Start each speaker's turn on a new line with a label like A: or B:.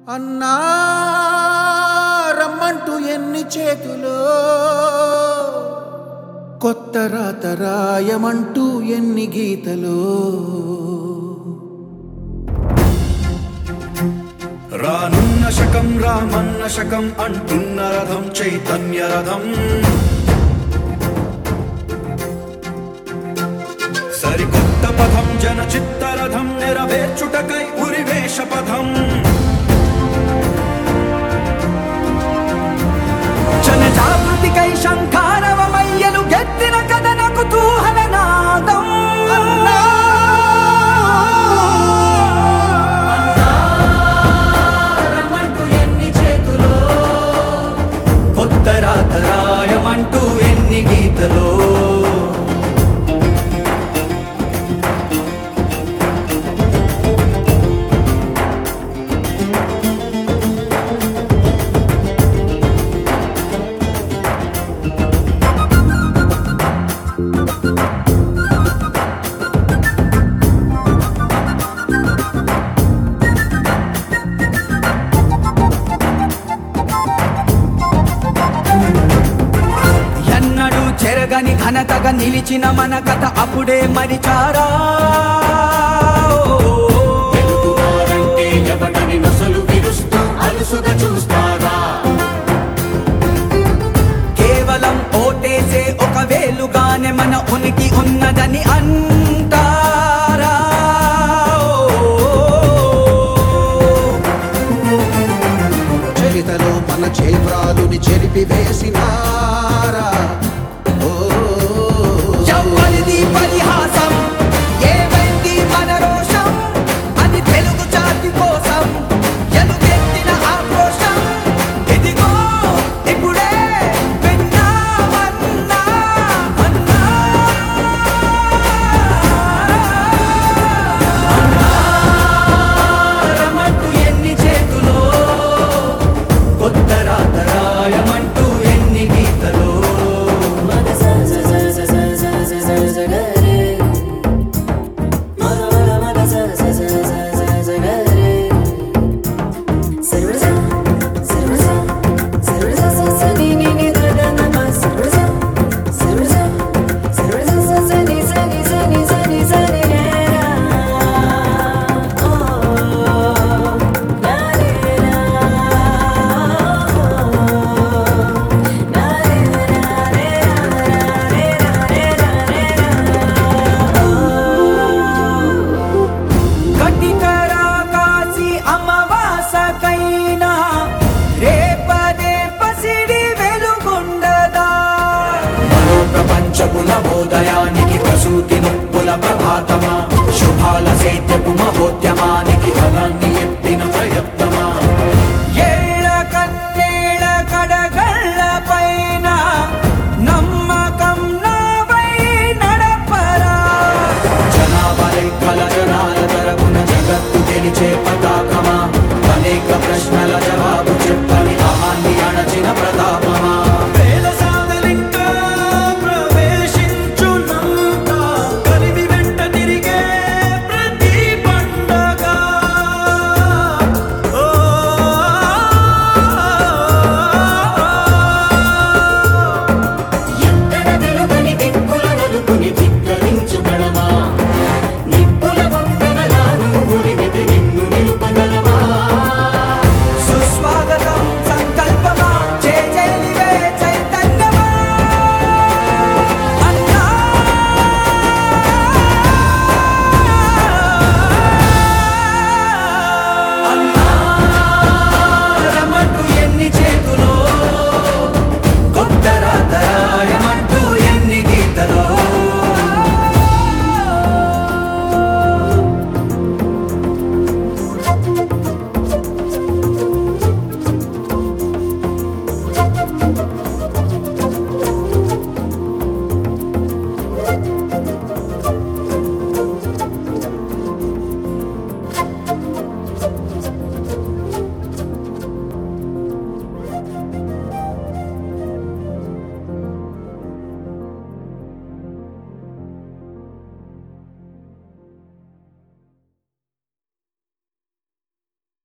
A: అన్నా రమ్మంటూ ఎన్ని చేతులో కొత్త రాత రాయమంటూ ఎన్ని గీతలో
B: రానున్న శకం రామన్న శకం అంటున్న రథం చైతన్య రథం సరికొత్త పథం జన చిత్తరథం నెరవేర్చుటకై ఉరివేష పథం
C: జన జాగృతికై శంఖారవమయ్యలు గెత్తిన కథన కుతూహల నాదం కొత్త రాత రాయమంటూ ఎన్ని గీతలో ఎన్నడూ చెరగని ఘనతగా నిలిచిన మన కథ అప్పుడే మరిచారా
D: వెలుగువారంటే ఎవడని నొసలు విరుస్తూ అలుసుగా చూస్తారా
C: కేవలం ఓటేసే ఒక వేలుగానే మన ఉనికి ఉన్నదని అంటారా
A: చరితలో మన చేవ్రాలుని చెరిపి వేసినారా ఓ
C: ఎవరిది పరిహాసం ఏమైంది మన రోషం అది తెలుగు జాతి కోసం ఎలుగెత్తిన ఆక్రోశం ఇదిగో ఇప్పుడే విన్నామన్నా అన్నా రమంటూ ఎన్ని చేతులో కొత్త రాత రాయమంటూ ఎన్ని గీతలో
E: మగ స స స స స స స స స గరే మగ మగ మగ స స స స స స గరే సర్వస సర్వస సర్వస స స ని ని ని ద ద న మ సర్వస సర్వస సర్వస స స ని స ని స ని స ని స ని రే రా ఓ నా రే రా నా రే రా రే రా రే రా రే రా
C: కటికరా కాసి అమావాసకైనా రేపదే పసిడి వెలుగుండదా
B: మరో ప్రపంచపు నవోదయానికి ప్రసూతి నొప్పుల ప్రభాతమా శుభాల సేద్యపు మహోద్యమానికి ఫలాన్ని ఎత్తిన ప్రయత్నమా
C: ఏళ్ళ కన్నేళ్ళ కడగళ్ళ పైన నమ్మకం నాపై నడపరా
B: జనాభా లెక్కల జనాల తరపున జగత్తు గెలిచే పతాకమా అనేక ప్రశ్నల